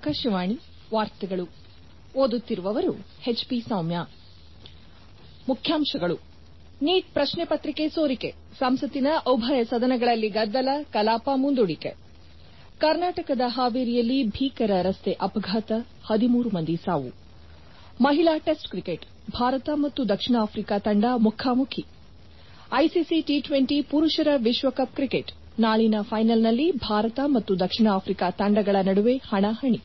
ಆಕಾಶವಾಣಿ ವಾರ್ತೆಗಳು ಓದುತ್ತಿರುವವರು ಹೆಚ್ಪಿ ಸೌಮ್ಯ ಮುಖ್ಯಾಂಶಗಳು ನೀಟ್ ಪ್ರಶ್ನೆ ಪತ್ರಿಕೆ ಸೋರಿಕೆ ಸಂಸತ್ತಿನ ಉಭಯ ಸದನಗಳಲ್ಲಿ ಗದ್ದಲ ಕಲಾಪ ಮುಂದೂಡಿಕೆ ಕರ್ನಾಟಕದ ಹಾವೇರಿಯಲ್ಲಿ ಭೀಕರ ರಸ್ತೆ ಅಪಘಾತ ಹದಿಮೂರು ಮಂದಿ ಸಾವು ಮಹಿಳಾ ಟೆಸ್ಟ್ ಕ್ರಿಕೆಟ್ ಭಾರತ ಮತ್ತು ದಕ್ಷಿಣ ಆಫ್ರಿಕಾ ತಂಡ ಮುಖಾಮುಖಿ ಐಸಿಸಿ ಟಿ ಟ್ವೆಂಟಿ ಪುರುಷರ ವಿಶ್ವಕಪ್ ಕ್ರಿಕೆಟ್ ನಾಳಿನ ಫೈನಲ್ನಲ್ಲಿ ಭಾರತ ಮತ್ತು ದಕ್ಷಿಣ ಆಫ್ರಿಕಾ ತಂಡಗಳ ನಡುವೆ ಹಣಾಹಣಿ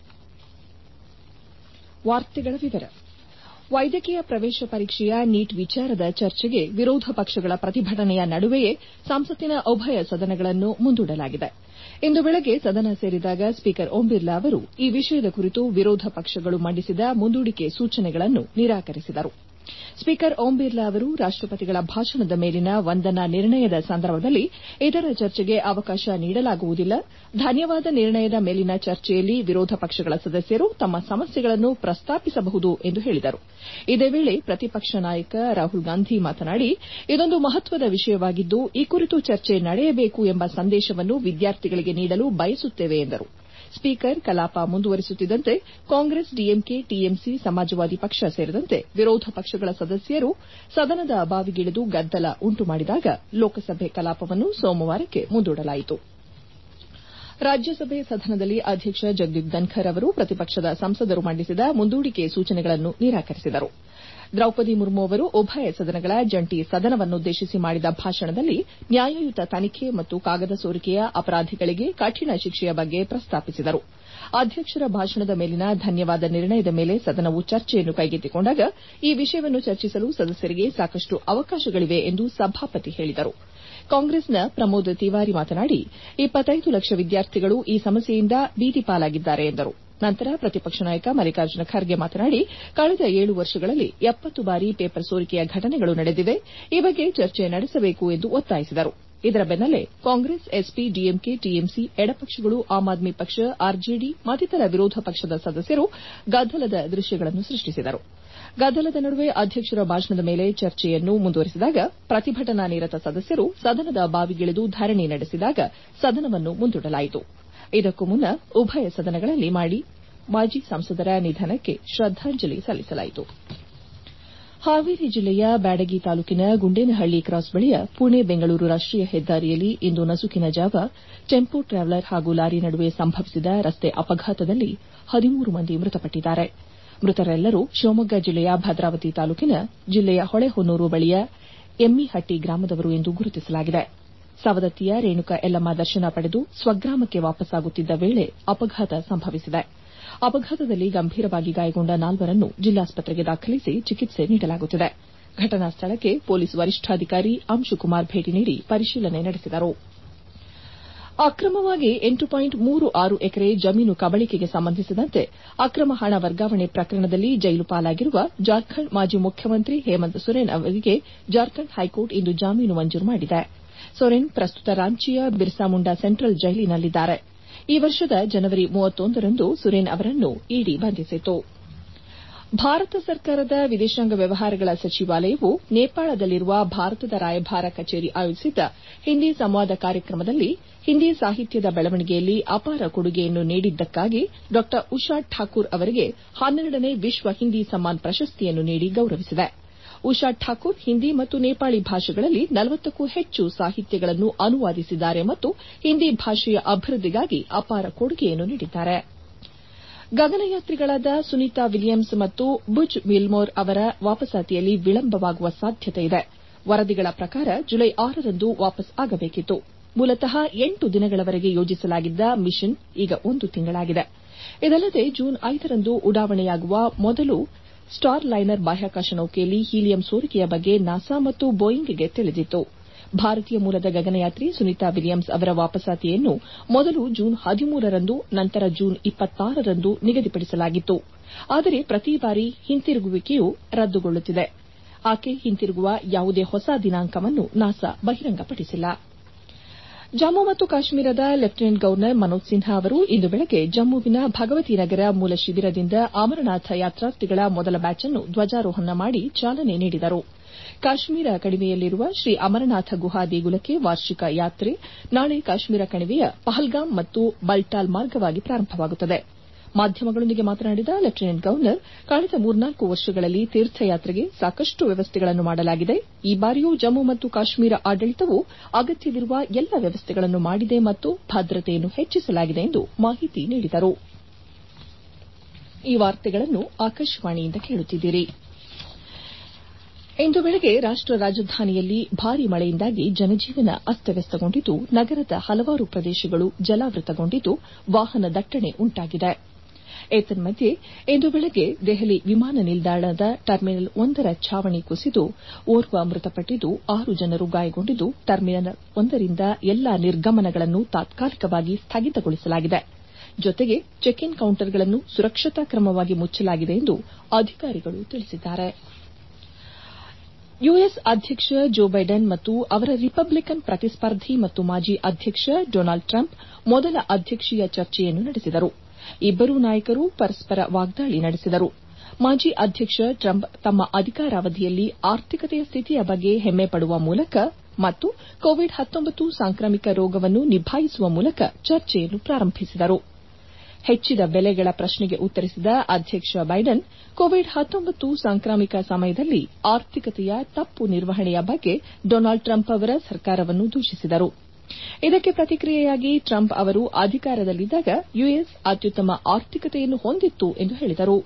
ವೈದ್ಯಕೀಯ ಪ್ರವೇಶ ಪರೀಕ್ಷೆಯ ನೀಟ್ ವಿಚಾರದ ಚರ್ಚೆಗೆ ವಿರೋಧ ಪಕ್ಷಗಳ ಪ್ರತಿಭಟನೆಯ ನಡುವೆಯೇ ಸಂಸತ್ತಿನ ಉಭಯ ಸದನಗಳನ್ನು ಮುಂದೂಡಲಾಗಿದೆ ಇಂದು ಬೆಳಗ್ಗೆ ಸದನ ಸೇರಿದಾಗ ಸ್ಪೀಕರ್ ಓಂ ಬಿರ್ಲಾ ಅವರು ಈ ವಿಷಯದ ಕುರಿತು ವಿರೋಧ ಪಕ್ಷಗಳು ಮಂಡಿಸಿದ ಮುಂದೂಡಿಕೆ ಸೂಚನೆಗಳನ್ನು ನಿರಾಕರಿಸಿದರು ಸ್ಪೀಕರ್ ಓಂ ಬಿರ್ಲಾ ಅವರು ರಾಷ್ಟಪತಿಗಳ ಭಾಷಣದ ಮೇಲಿನ ವಂದನಾ ನಿರ್ಣಯದ ಸಂದರ್ಭದಲ್ಲಿ ಇದರ ಚರ್ಚೆಗೆ ಅವಕಾಶ ನೀಡಲಾಗುವುದಿಲ್ಲ ಧನ್ಯವಾದ ನಿರ್ಣಯದ ಮೇಲಿನ ಚರ್ಚೆಯಲ್ಲಿ ವಿರೋಧ ಪಕ್ಷಗಳ ಸದಸ್ಯರು ತಮ್ಮ ಸಮಸ್ಯೆಗಳನ್ನು ಪ್ರಸ್ತಾಪಿಸಬಹುದು ಎಂದು ಹೇಳಿದರು ಇದೇ ವೇಳೆ ಪ್ರತಿಪಕ್ಷ ನಾಯಕ ರಾಹುಲ್ ಗಾಂಧಿ ಮಾತನಾಡಿ ಇದೊಂದು ಮಹತ್ವದ ವಿಷಯವಾಗಿದ್ದು ಈ ಕುರಿತು ಚರ್ಚೆ ನಡೆಯಬೇಕು ಎಂಬ ಸಂದೇಶವನ್ನು ವಿದ್ಯಾರ್ಥಿಗಳಿಗೆ ನೀಡಲು ಬಯಸುತ್ತೇವೆ ಎಂದರು ಸ್ಪೀಕರ್ ಕಲಾಪ ಮುಂದುವರಿಸುತ್ತಿದ್ದಂತೆ ಕಾಂಗ್ರೆಸ್ ಡಿಎಂಕೆ ಟಿಎಂಸಿ ಸಮಾಜವಾದಿ ಪಕ್ಷ ಸೇರಿದಂತೆ ವಿರೋಧ ಪಕ್ಷಗಳ ಸದಸ್ಯರು ಸದನದ ಬಾವಿಗಿಳಿದು ಗದ್ದಲ ಉಂಟು ಮಾಡಿದಾಗ ಲೋಕಸಭೆ ಕಲಾಪವನ್ನು ಸೋಮವಾರಕ್ಕೆ ಮುಂದೂಡಲಾಯಿತು ರಾಜ್ಯಸಭೆ ಸದನದಲ್ಲಿ ಅಧ್ಯಕ್ಷ ಜಗದೀಪ್ ಧನ್ಕರ್ ಅವರು ಪ್ರತಿಪಕ್ಷದ ಸಂಸದರು ಮಂಡಿಸಿದ ಮುಂದೂಡಿಕೆ ಸೂಚನೆಗಳನ್ನು ನಿರಾಕರಿಸಿದರು ದ್ರೌಪದಿ ಮುರ್ಮು ಅವರು ಉಭಯ ಸದನಗಳ ಜಂಟಿ ಸದನವನ್ನುದ್ದೇಶಿಸಿ ಮಾಡಿದ ಭಾಷಣದಲ್ಲಿ ನ್ಯಾಯಯುತ ತನಿಖೆ ಮತ್ತು ಕಾಗದ ಸೋರಿಕೆಯ ಅಪರಾಧಿಗಳಿಗೆ ಕಠಿಣ ಶಿಕ್ಷೆಯ ಬಗ್ಗೆ ಪ್ರಸ್ತಾಪಿಸಿದರು ಅಧ್ಯಕ್ಷರ ಭಾಷಣದ ಮೇಲಿನ ಧನ್ಯವಾದ ನಿರ್ಣಯದ ಮೇಲೆ ಸದನವು ಚರ್ಚೆಯನ್ನು ಕೈಗೆತ್ತಿಕೊಂಡಾಗ ಈ ವಿಷಯವನ್ನು ಚರ್ಚಿಸಲು ಸದಸ್ಯರಿಗೆ ಸಾಕಷ್ಟು ಅವಕಾಶಗಳಿವೆ ಎಂದು ಸಭಾಪತಿ ಹೇಳಿದರು ಕಾಂಗ್ರೆಸ್ನ ಪ್ರಮೋದ್ ತಿವಾರಿ ಮಾತನಾಡಿ ಇಪ್ಪತ್ತೈದು ಲಕ್ಷ ವಿದ್ಯಾರ್ಥಿಗಳು ಈ ಸಮಸ್ಯೆಯಿಂದ ಬೀದಿಪಾಲಾಗಿದ್ದಾರೆ ಎಂದರು ನಂತರ ಪ್ರತಿಪಕ್ಷ ನಾಯಕ ಮಲ್ಲಿಕಾರ್ಜುನ ಖರ್ಗೆ ಮಾತನಾಡಿ ಕಳೆದ ಏಳು ವರ್ಷಗಳಲ್ಲಿ ಎಪ್ಪತ್ತು ಬಾರಿ ಪೇಪರ್ ಸೋರಿಕೆಯ ಘಟನೆಗಳು ನಡೆದಿವೆ ಈ ಬಗ್ಗೆ ಚರ್ಚೆ ನಡೆಸಬೇಕು ಎಂದು ಒತ್ತಾಯಿಸಿದರು ಇದರ ಬೆನ್ನಲ್ಲೇ ಕಾಂಗ್ರೆಸ್ ಎಸ್ಪಿ ಡಿಎಂಕೆ ಟಿಎಂಸಿ ಎಡಪಕ್ಷಗಳು ಆಮ್ ಆದ್ಮಿ ಪಕ್ಷ ಆರ್ಜೆಡಿ ಮತ್ತಿತರ ವಿರೋಧ ಪಕ್ಷದ ಸದಸ್ಯರು ಗದ್ದಲದ ದೃಶ್ಯಗಳನ್ನು ಸೃಷ್ಟಿಸಿದರು ಗದ್ದಲದ ನಡುವೆ ಅಧ್ಯಕ್ಷರ ಭಾಷಣದ ಮೇಲೆ ಚರ್ಚೆಯನ್ನು ಮುಂದುವರೆಸಿದಾಗ ಪ್ರತಿಭಟನಾ ನಿರತ ಸದಸ್ಯರು ಸದನದ ಬಾವಿಗಿಳಿದು ಧರಣಿ ನಡೆಸಿದಾಗ ಸದನವನ್ನು ಮುಂದೂಡಲಾಯಿತು ಇದಕ್ಕೂ ಮುನ್ನ ಉಭಯ ಸದನಗಳಲ್ಲಿ ಮಾಜಿ ಸಂಸದರ ನಿಧನಕ್ಕೆ ಶ್ರದ್ದಾಂಜಲಿ ಸಲ್ಲಿಸಲಾಯಿತು ಹಾವೇರಿ ಜಿಲ್ಲೆಯ ಬ್ಯಾಡಗಿ ತಾಲೂಕಿನ ಗುಂಡೇನಹಳ್ಳಿ ಕ್ರಾಸ್ ಬಳಿಯ ಪುಣೆ ಬೆಂಗಳೂರು ರಾಷ್ಟೀಯ ಹೆದ್ದಾರಿಯಲ್ಲಿ ಇಂದು ನಸುಕಿನ ಜಾವ ಟೆಂಪೋ ಟ್ರಾವೆಲರ್ ಹಾಗೂ ಲಾರಿ ನಡುವೆ ಸಂಭವಿಸಿದ ರಸ್ತೆ ಅಪಘಾತದಲ್ಲಿ ಹದಿಮೂರು ಮಂದಿ ಮೃತಪಟ್ಟಿದ್ದಾರೆ ಮೃತರೆಲ್ಲರೂ ಶಿವಮೊಗ್ಗ ಜಿಲ್ಲೆಯ ಭದ್ರಾವತಿ ತಾಲೂಕಿನ ಜಿಲ್ಲೆಯ ಹೊಳೆಹೊನ್ನೂರು ಬಳಿಯ ಎಮ್ಮಿಹಟ್ಟಿ ಗ್ರಾಮದವರು ಎಂದು ಗುರುತಿಸಲಾಗಿದೆ ಸವದತ್ತಿಯ ರೇಣುಕಾ ಯಲ್ಲಮ್ಮ ದರ್ಶನ ಪಡೆದು ಸ್ವಗ್ರಾಮಕ್ಕೆ ವಾಪಸ್ಸಾಗುತ್ತಿದ್ದ ವೇಳೆ ಅಪಘಾತ ಸಂಭವಿಸಿದೆ ಅಪಘಾತದಲ್ಲಿ ಗಂಭೀರವಾಗಿ ಗಾಯಗೊಂಡ ನಾಲ್ವರನ್ನು ಜಿಲ್ಲಾಸ್ಪತ್ರೆಗೆ ದಾಖಲಿಸಿ ಚಿಕಿತ್ಸೆ ನೀಡಲಾಗುತ್ತಿದೆ ಘಟನಾ ಸ್ಥಳಕ್ಕೆ ಪೊಲೀಸ್ ವರಿಷ್ಠಾಧಿಕಾರಿ ಅಂಶುಕುಮಾರ್ ಭೇಟಿ ನೀಡಿ ಪರಿಶೀಲನೆ ನಡೆಸಿದರು ಅಕ್ರಮವಾಗಿ ಎಂಟು ಪಾಯಿಂಟ್ ಮೂರು ಆರು ಎಕರೆ ಜಮೀನು ಕಬಳಿಕೆಗೆ ಸಂಬಂಧಿಸಿದಂತೆ ಅಕ್ರಮ ಹಣ ವರ್ಗಾವಣೆ ಪ್ರಕರಣದಲ್ಲಿ ಜೈಲು ಪಾಲಾಗಿರುವ ಜಾರ್ಖಂಡ್ ಮಾಜಿ ಮುಖ್ಯಮಂತ್ರಿ ಹೇಮಂತ್ ಸೊರೇನ್ ಅವರಿಗೆ ಜಾರ್ಖಂಡ್ ಹೈಕೋರ್ಟ್ ಇಂದು ಜಾಮೀನು ಮಂಜೂರು ಮಾಡಿದೆ ಸೊರೇನ್ ಪ್ರಸ್ತುತ ರಾಂಚಿಯ ಬಿರ್ಸಾ ಮುಂಡಾ ಸೆಂಟ್ರಲ್ ಜೈಲಿನಲ್ಲಿದ್ದಾರೆ ಈ ವರ್ಷದ ಜನವರಿ ರಂದು ಸೊರೇನ್ ಅವರನ್ನು ಇಡಿ ಬಂಧಿಸಿತ್ತು ಭಾರತ ಸರ್ಕಾರದ ವಿದೇಶಾಂಗ ವ್ಯವಹಾರಗಳ ಸಚಿವಾಲಯವು ನೇಪಾಳದಲ್ಲಿರುವ ಭಾರತದ ರಾಯಭಾರ ಕಚೇರಿ ಆಯೋಜಿಸಿದ್ದ ಹಿಂದಿ ಸಂವಾದ ಕಾರ್ಯಕ್ರಮದಲ್ಲಿ ಹಿಂದಿ ಸಾಹಿತ್ಯದ ಬೆಳವಣಿಗೆಯಲ್ಲಿ ಅಪಾರ ಕೊಡುಗೆಯನ್ನು ನೀಡಿದ್ದಕ್ಕಾಗಿ ಡಾ ಉಷಾ ಠಾಕೂರ್ ಅವರಿಗೆ ಹನ್ನೆರಡನೇ ವಿಶ್ವ ಹಿಂದಿ ಸಮ್ಮಾನ್ ಪ್ರಶಸ್ತಿಯನ್ನು ನೀಡಿ ಗೌರವಿಸಿದೆ ಉಷಾ ಠಾಕೂರ್ ಹಿಂದಿ ಮತ್ತು ನೇಪಾಳಿ ಭಾಷೆಗಳಲ್ಲಿ ನಲವತ್ತಕ್ಕೂ ಹೆಚ್ಚು ಸಾಹಿತ್ಯಗಳನ್ನು ಅನುವಾದಿಸಿದ್ದಾರೆ ಮತ್ತು ಹಿಂದಿ ಭಾಷೆಯ ಅಭಿವೃದ್ದಿಗಾಗಿ ಅಪಾರ ಕೊಡುಗೆಯನ್ನು ನೀಡಿದ್ದಾರೆ ಗಗನಯಾತ್ರಿಗಳಾದ ಸುನೀತಾ ವಿಲಿಯಮ್ಸ್ ಮತ್ತು ಬುಚ್ ವಿಲ್ಮೋರ್ ಅವರ ವಾಪಸಾತಿಯಲ್ಲಿ ವಿಳಂಬವಾಗುವ ಸಾಧ್ಯತೆಯಿದೆ ವರದಿಗಳ ಪ್ರಕಾರ ಜುಲೈ ಆರರಂದು ವಾಪಸ್ ಆಗಬೇಕಿತ್ತು ಮೂಲತಃ ಎಂಟು ದಿನಗಳವರೆಗೆ ಯೋಜಿಸಲಾಗಿದ್ದ ಮಿಷನ್ ಈಗ ಒಂದು ತಿಂಗಳಾಗಿದೆ ಇದಲ್ಲದೆ ಜೂನ್ ಐದರಂದು ಉಡಾವಣೆಯಾಗುವ ಮೊದಲು ಸ್ಟಾರ್ ಲೈನರ್ ಬಾಹ್ಯಾಕಾಶ ನೌಕೆಯಲ್ಲಿ ಹೀಲಿಯಂ ಸೋರಿಕೆಯ ಬಗ್ಗೆ ನಾಸಾ ಮತ್ತು ಬೋಯಿಂಗ್ಗೆ ತಿಳಿದಿತ್ತು ಭಾರತೀಯ ಮೂಲದ ಗಗನಯಾತ್ರಿ ಸುನೀತಾ ವಿಲಿಯಮ್ಸ್ ಅವರ ವಾಪಸಾತಿಯನ್ನು ಮೊದಲು ಜೂನ್ ಹದಿಮೂರರಂದು ನಂತರ ಜೂನ್ ಇಪ್ಪತ್ತಾರರಂದು ನಿಗದಿಪಡಿಸಲಾಗಿತ್ತು ಆದರೆ ಪ್ರತಿ ಬಾರಿ ಹಿಂತಿರುಗುವಿಕೆಯು ರದ್ದುಗೊಳ್ಳುತ್ತಿದೆ ಆಕೆ ಹಿಂತಿರುಗುವ ಯಾವುದೇ ಹೊಸ ದಿನಾಂಕವನ್ನು ನಾಸಾ ಬಹಿರಂಗಪಡಿಸಿಲ್ಲ ಜಮ್ಮು ಮತ್ತು ಕಾಶ್ಮೀರದ ಲೆಫ್ಟಿನೆಂಟ್ ಗವರ್ನರ್ ಮನೋಜ್ ಸಿನ್ಹಾ ಅವರು ಇಂದು ಬೆಳಗ್ಗೆ ಜಮ್ಮುವಿನ ಭಗವತಿ ನಗರ ಮೂಲ ಶಿಬಿರದಿಂದ ಅಮರನಾಥ ಯಾತ್ರಾರ್ಥಿಗಳ ಮೊದಲ ಬ್ಯಾಚ್ ಅನ್ನು ಧ್ವಜಾರೋಹಣ ಮಾಡಿ ಚಾಲನೆ ನೀಡಿದರು ಕಾಶ್ಮೀರ ಕಣಿವೆಯಲ್ಲಿರುವ ಶ್ರೀ ಅಮರನಾಥ ಗುಹಾ ದೇಗುಲಕ್ಕೆ ವಾರ್ಷಿಕ ಯಾತ್ರೆ ನಾಳೆ ಕಾಶ್ಮೀರ ಕಣಿವೆಯ ಪಹಲ್ಗಾಮ್ ಮತ್ತು ಬಲ್ಟಾಲ್ ಮಾರ್ಗವಾಗಿ ಪ್ರಾರಂಭವಾಗುತ್ತದೆ ಮಾಧ್ಯಮಗಳೊಂದಿಗೆ ಮಾತನಾಡಿದ ಲೆಫ್ಟಿನೆಂಟ್ ಗವರ್ನರ್ ಕಳೆದ ಮೂರ್ನಾಲ್ಕು ವರ್ಷಗಳಲ್ಲಿ ತೀರ್ಥಯಾತ್ರೆಗೆ ಸಾಕಷ್ಟು ವ್ಯವಸ್ಥೆಗಳನ್ನು ಮಾಡಲಾಗಿದೆ ಈ ಬಾರಿಯೂ ಜಮ್ಮು ಮತ್ತು ಕಾಶ್ಮೀರ ಆಡಳಿತವು ಅಗತ್ಯವಿರುವ ಎಲ್ಲ ವ್ಯವಸ್ಥೆಗಳನ್ನು ಮಾಡಿದೆ ಮತ್ತು ಭದ್ರತೆಯನ್ನು ಹೆಚ್ಚಿಸಲಾಗಿದೆ ಎಂದು ಮಾಹಿತಿ ನೀಡಿದರು ಇಂದು ಬೆಳಗ್ಗೆ ರಾಷ್ಟ ರಾಜಧಾನಿಯಲ್ಲಿ ಭಾರೀ ಮಳೆಯಿಂದಾಗಿ ಜನಜೀವನ ಅಸ್ತವ್ಯಸ್ತಗೊಂಡಿದ್ದು ನಗರದ ಹಲವಾರು ಪ್ರದೇಶಗಳು ಜಲಾವೃತಗೊಂಡಿದ್ದು ವಾಹನ ದಟ್ಟಣೆ ಉಂಟಾಗಿದೆ ಏತನ್ಮಧ್ಯೆ ಇಂದು ಬೆಳಗ್ಗೆ ದೆಹಲಿ ವಿಮಾನ ನಿಲ್ದಾಣದ ಟರ್ಮಿನಲ್ ಒಂದರ ಛಾವಣಿ ಕುಸಿದು ಓರ್ವ ಮೃತಪಟ್ಟಿದ್ದು ಆರು ಜನರು ಗಾಯಗೊಂಡಿದ್ದು ಟರ್ಮಿನಲ್ ಒಂದರಿಂದ ಎಲ್ಲಾ ನಿರ್ಗಮನಗಳನ್ನು ತಾತ್ಕಾಲಿಕವಾಗಿ ಸ್ಥಗಿತಗೊಳಿಸಲಾಗಿದೆ ಜೊತೆಗೆ ಚೆಕ್ ಇನ್ ಕೌಂಟರ್ಗಳನ್ನು ಸುರಕ್ಷತಾ ಕ್ರಮವಾಗಿ ಮುಚ್ಚಲಾಗಿದೆ ಎಂದು ಅಧಿಕಾರಿಗಳು ತಿಳಿಸಿದ್ದಾರೆ ಯುಎಸ್ ಅಧ್ಯಕ್ಷ ಜೋ ಬೈಡನ್ ಮತ್ತು ಅವರ ರಿಪಬ್ಲಿಕನ್ ಪ್ರತಿಸ್ಪರ್ಧಿ ಮತ್ತು ಮಾಜಿ ಅಧ್ಯಕ್ಷ ಡೊನಾಲ್ಡ್ ಟ್ರಂಪ್ ಮೊದಲ ಅಧ್ಯಕ್ಷೀಯ ಚರ್ಚೆಯನ್ನು ನಡೆಸಿದರು ಇಬ್ಬರೂ ನಾಯಕರು ಪರಸ್ಪರ ವಾಗ್ದಾಳಿ ನಡೆಸಿದರು ಮಾಜಿ ಅಧ್ಯಕ್ಷ ಟ್ರಂಪ್ ತಮ್ಮ ಅಧಿಕಾರಾವಧಿಯಲ್ಲಿ ಆರ್ಥಿಕತೆಯ ಸ್ಥಿತಿಯ ಬಗ್ಗೆ ಹೆಮ್ಮೆ ಪಡುವ ಮೂಲಕ ಮತ್ತು ಕೋವಿಡ್ ಸಾಂಕ್ರಾಮಿಕ ರೋಗವನ್ನು ನಿಭಾಯಿಸುವ ಮೂಲಕ ಚರ್ಚೆಯನ್ನು ಪ್ರಾರಂಭಿಸಿದರು ಹೆಚ್ಚಿದ ಬೆಲೆಗಳ ಪ್ರಶ್ನೆಗೆ ಉತ್ತರಿಸಿದ ಅಧ್ಯಕ್ಷ ಬೈಡನ್ ಕೋವಿಡ್ ಸಾಂಕ್ರಾಮಿಕ ಸಮಯದಲ್ಲಿ ಆರ್ಥಿಕತೆಯ ತಪ್ಪು ನಿರ್ವಹಣೆಯ ಬಗ್ಗೆ ಡೊನಾಲ್ಡ್ ಟ್ರಂಪ್ ಅವರ ಸರ್ಕಾರವನ್ನು ದೂಷಿಸಿದರು ಇದಕ್ಕೆ ಪ್ರತಿಕ್ರಿಯೆಯಾಗಿ ಟ್ರಂಪ್ ಅವರು ಅಧಿಕಾರದಲ್ಲಿದ್ದಾಗ ಯುಎಸ್ ಅತ್ಯುತ್ತಮ ಆರ್ಥಿಕತೆಯನ್ನು ಹೊಂದಿತ್ತು ಎಂದು ಹೇಳಿದರು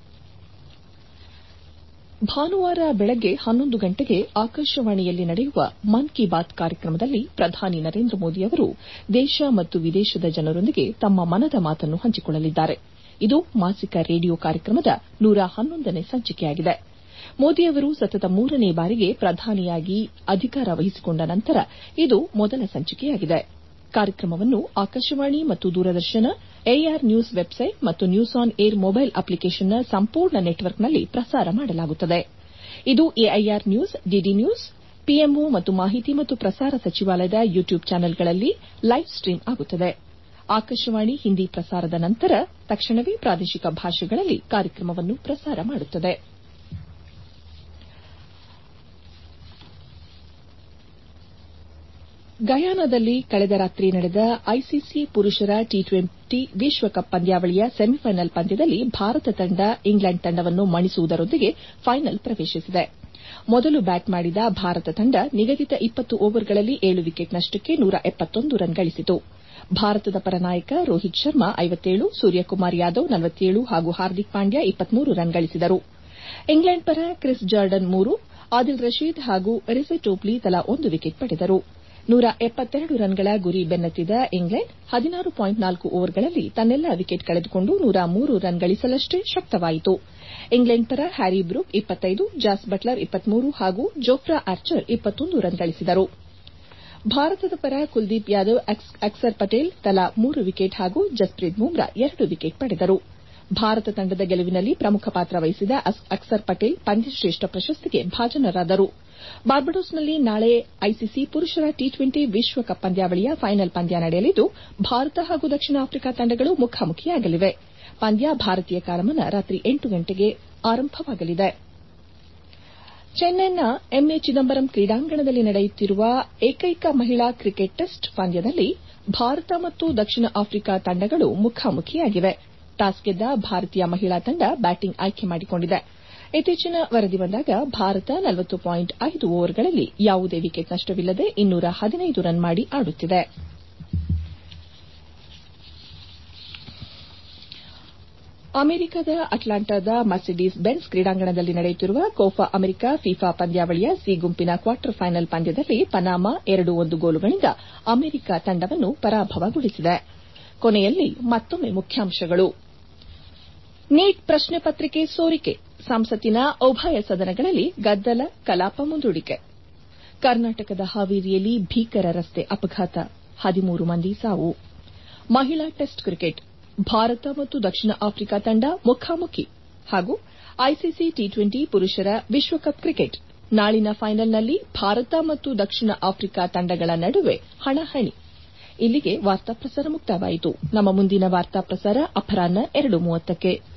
ಭಾನುವಾರ ಬೆಳಗ್ಗೆ ಹನ್ನೊಂದು ಗಂಟೆಗೆ ಆಕಾಶವಾಣಿಯಲ್ಲಿ ನಡೆಯುವ ಮನ್ ಕಿ ಬಾತ್ ಕಾರ್ಯಕ್ರಮದಲ್ಲಿ ಪ್ರಧಾನಿ ನರೇಂದ್ರ ಮೋದಿ ಅವರು ದೇಶ ಮತ್ತು ವಿದೇಶದ ಜನರೊಂದಿಗೆ ತಮ್ಮ ಮನದ ಮಾತನ್ನು ಹಂಚಿಕೊಳ್ಳಲಿದ್ದಾರೆ ಇದು ಮಾಸಿಕ ರೇಡಿಯೋ ಕಾರ್ಯಕ್ರಮದ ನೂರ ಹನ್ನೊಂದನೇ ಸಂಚಿಕೆಯಾಗಿದೆ ಮೋದಿ ಅವರು ಸತತ ಮೂರನೇ ಬಾರಿಗೆ ಪ್ರಧಾನಿಯಾಗಿ ಅಧಿಕಾರ ವಹಿಸಿಕೊಂಡ ನಂತರ ಇದು ಮೊದಲ ಸಂಚಿಕೆಯಾಗಿದೆ ಕಾರ್ಯಕ್ರಮವನ್ನು ಆಕಾಶವಾಣಿ ಮತ್ತು ದೂರದರ್ಶನ ಎಆರ್ ನ್ಯೂಸ್ ವೆಬ್ಸೈಟ್ ಮತ್ತು ನ್ಯೂಸ್ ಆನ್ ಏರ್ ಮೊಬೈಲ್ ಅಪ್ಲಿಕೇಷನ್ನ ಸಂಪೂರ್ಣ ನೆಟ್ವರ್ಕ್ನಲ್ಲಿ ಪ್ರಸಾರ ಮಾಡಲಾಗುತ್ತದೆ ಇದು AIR news DD news PMO ಮತ್ತು ಮಾಹಿತಿ ಮತ್ತು ಪ್ರಸಾರ ಸಚಿವಾಲಯದ ಯೂಟ್ಯೂಬ್ ಚಾನೆಲ್ಗಳಲ್ಲಿ ಲೈವ್ ಸ್ಟ್ರೀಮ್ ಆಗುತ್ತದೆ ಆಕಾಶವಾಣಿ ಹಿಂದಿ ಪ್ರಸಾರದ ನಂತರ ತಕ್ಷಣವೇ ಪ್ರಾದೇಶಿಕ ಭಾಷೆಗಳಲ್ಲಿ ಕಾರ್ಯಕ್ರಮವನ್ನು ಪ್ರಸಾರ ಮಾಡುತ್ತದೆ ಗಯಾನಾದಲ್ಲಿ ಕಳೆದ ರಾತ್ರಿ ನಡೆದ ಐಸಿಸಿ ಪುರುಷರ ಟಿ ಟ್ವೆಂಟಿ ವಿಶ್ವಕಪ್ ಪಂದ್ಯಾವಳಿಯ ಸೆಮಿಫೈನಲ್ ಪಂದ್ಯದಲ್ಲಿ ಭಾರತ ತಂಡ ಇಂಗ್ಲೆಂಡ್ ತಂಡವನ್ನು ಮಣಿಸುವುದರೊಂದಿಗೆ ಫೈನಲ್ ಪ್ರವೇಶಿಸಿದೆ ಮೊದಲು ಬ್ಯಾಟ್ ಮಾಡಿದ ಭಾರತ ತಂಡ ನಿಗದಿತ ಇಪ್ಪತ್ತು ಓವರ್ಗಳಲ್ಲಿ ಏಳು ವಿಕೆಟ್ ನಷ್ಟಕ್ಕೆ ನೂರ ಎಪ್ಪತ್ತೊಂದು ರನ್ ಗಳಿಸಿತು ಭಾರತದ ಪರ ನಾಯಕ ರೋಹಿತ್ ಶರ್ಮಾ ಐವತ್ತೇಳು ಸೂರ್ಯಕುಮಾರ್ ಯಾದವ್ ನಲವತ್ತೇಳು ಹಾಗೂ ಹಾರ್ದಿಕ್ ಪಾಂಡ್ಯ ಇಪ್ಪತ್ಮೂರು ರನ್ ಗಳಿಸಿದರು ಇಂಗ್ಲೆಂಡ್ ಪರ ಕ್ರಿಸ್ ಜಾರ್ಡನ್ ಮೂರು ಆದಿಲ್ ರಶೀದ್ ಹಾಗೂ ರಿಜೆ ಟೋಪ್ಲಿ ತಲಾ ಒಂದು ವಿಕೆಟ್ ಪಡೆದರು ನೂರ ಎಪ್ಪತ್ತೆರಡು ರನ್ಗಳ ಗುರಿ ಬೆನ್ನತ್ತಿದ ಇಂಗ್ಲೆಂಡ್ ಹದಿನಾರು ಪಾಯಿಂಟ್ ನಾಲ್ಕು ಓವರ್ಗಳಲ್ಲಿ ತನ್ನೆಲ್ಲಾ ವಿಕೆಟ್ ಕಳೆದುಕೊಂಡು ನೂರ ಮೂರು ರನ್ ಗಳಿಸಲಷ್ಟೇ ಶಕ್ತವಾಯಿತು ಇಂಗ್ಲೆಂಡ್ ಪರ ಹ್ಯಾರಿ ಬ್ರೂಕ್ ಇಪ್ಪತ್ತೈದು ಜಾಸ್ ಬಟ್ಲರ್ ಇಪ್ಪತ್ಮೂರು ಹಾಗೂ ಜೋಫ್ರಾ ಆರ್ಚರ್ ಇಪ್ಪತ್ತೊಂದು ರನ್ ಗಳಿಸಿದರು ಭಾರತದ ಪರ ಕುಲ್ದೀಪ್ ಯಾದವ್ ಅಕ್ಸರ್ ಪಟೇಲ್ ತಲಾ ಮೂರು ವಿಕೆಟ್ ಹಾಗೂ ಜಸ್ಪ್ರೀತ್ ಬುಮ್ರಾ ಎರಡು ವಿಕೆಟ್ ಪಡೆದರು ಭಾರತ ತಂಡದ ಗೆಲುವಿನಲ್ಲಿ ಪ್ರಮುಖ ಪಾತ್ರ ವಹಿಸಿದ ಅಕ್ಸರ್ ಪಟೇಲ್ ಪಂದ್ಯಶ್ರೇಷ್ಠ ಪ್ರಶಸ್ತಿಗೆ ಭಾಜನರಾದರು ಬಾರ್ಬಡೋಸ್ನಲ್ಲಿ ನಾಳೆ ಐಸಿಸಿ ಪುರುಷರ ಟಿ ಟ್ವೆಂಟಿ ವಿಶ್ವಕಪ್ ಪಂದ್ಯಾವಳಿಯ ಫೈನಲ್ ಪಂದ್ಯ ನಡೆಯಲಿದ್ದು ಭಾರತ ಹಾಗೂ ದಕ್ಷಿಣ ಆಫ್ರಿಕಾ ತಂಡಗಳು ಮುಖಾಮುಖಿಯಾಗಲಿವೆ ಪಂದ್ಯ ಭಾರತೀಯ ಕಾಲಮಾನ ರಾತ್ರಿ ಎಂಟು ಗಂಟೆಗೆ ಆರಂಭವಾಗಲಿದೆ ಚೆನ್ನೈನ ಎಂಎ ಚಿದಂಬರಂ ಕ್ರೀಡಾಂಗಣದಲ್ಲಿ ನಡೆಯುತ್ತಿರುವ ಏಕೈಕ ಮಹಿಳಾ ಕ್ರಿಕೆಟ್ ಟೆಸ್ಟ್ ಪಂದ್ಯದಲ್ಲಿ ಭಾರತ ಮತ್ತು ದಕ್ಷಿಣ ಆಫ್ರಿಕಾ ತಂಡಗಳು ಮುಖಾಮುಖಿಯಾಗಿವೆ ಟಾಸ್ ಗೆದ್ದ ಭಾರತೀಯ ಮಹಿಳಾ ತಂಡ ಬ್ಯಾಟಿಂಗ್ ಆಯ್ಕೆ ಮಾಡಿಕೊಂಡಿದೆ ಇತ್ತೀಚಿನ ವರದಿ ಬಂದಾಗ ಭಾರತ ನಲವತ್ತು ಪಾಯಿಂಟ್ ಐದು ಓವರ್ಗಳಲ್ಲಿ ಯಾವುದೇ ವಿಕೆಟ್ ನಷ್ಟವಿಲ್ಲದೆ ಇನ್ನೂರ ಹದಿನೈದು ರನ್ ಮಾಡಿ ಆಡುತ್ತಿದೆ ಅಮೆರಿಕದ ಅಟ್ಲಾಂಟಾದ ಮರ್ಸಿಡೀಸ್ ಬೆಂಜ್ ಕ್ರೀಡಾಂಗಣದಲ್ಲಿ ನಡೆಯುತ್ತಿರುವ ಕೋಪಾ ಅಮೆರಿಕ ಫಿಫಾ ಪಂದ್ಯಾವಳಿಯ ಸಿ ಗುಂಪಿನ ಕ್ವಾರ್ಟರ್ ಫೈನಲ್ ಪಂದ್ಯದಲ್ಲಿ ಪನಾಮಾ ಎರಡು ಒಂದು ಗೋಲುಗಳಿಂದ ಅಮೆರಿಕ ತಂಡವನ್ನು ಪರಾಭವಗೊಳಿಸಿದೆ ಕೊನೆಯಲ್ಲಿ ಮತ್ತೊಮ್ಮೆ ಮುಖ್ಯಾಂಶಗಳು ನೀಟ್ ಪ್ರಶ್ನೆ ಪತ್ರಿಕೆ ಸೋರಿಕೆ ಸಂಸತ್ತಿನ ಉಭಯ ಸದನಗಳಲ್ಲಿ ಗದ್ದಲ ಕಲಾಪ ಮುಂದೂಡಿಕೆ ಕರ್ನಾಟಕದ ಹಾವೇರಿಯಲ್ಲಿ ಭೀಕರ ರಸ್ತೆ ಅಪಘಾತ ಹದಿಮೂರು ಮಂದಿ ಸಾವು ಮಹಿಳಾ ಟೆಸ್ಟ್ ಕ್ರಿಕೆಟ್ ಭಾರತ ಮತ್ತು ದಕ್ಷಿಣ ಆಫ್ರಿಕಾ ತಂಡ ಮುಖಾಮುಖಿ ಹಾಗೂ ಐಸಿಸಿ ಟಿ ಟ್ವೆಂಟಿ ಪುರುಷರ ವಿಶ್ವಕಪ್ ಕ್ರಿಕೆಟ್ ನಾಳಿನ ಫೈನಲ್ನಲ್ಲಿ ಭಾರತ ಮತ್ತು ದಕ್ಷಿಣ ಆಫ್ರಿಕಾ ತಂಡಗಳ ನಡುವೆ ಹಣಾಹಣಿ ಇಲ್ಲಿಗೆ ವಾರ್ತಾ ಪ್ರಸಾರ ಮುಕ್ತಾಯವಾಯಿತು ನಮ್ಮ ಮುಂದಿನ ವಾರ್ತಾ ಪ್ರಸಾರ ಅಪರಾಹ್ನ ಎರಡು ಮೂವತ್ತಕ್ಕೆ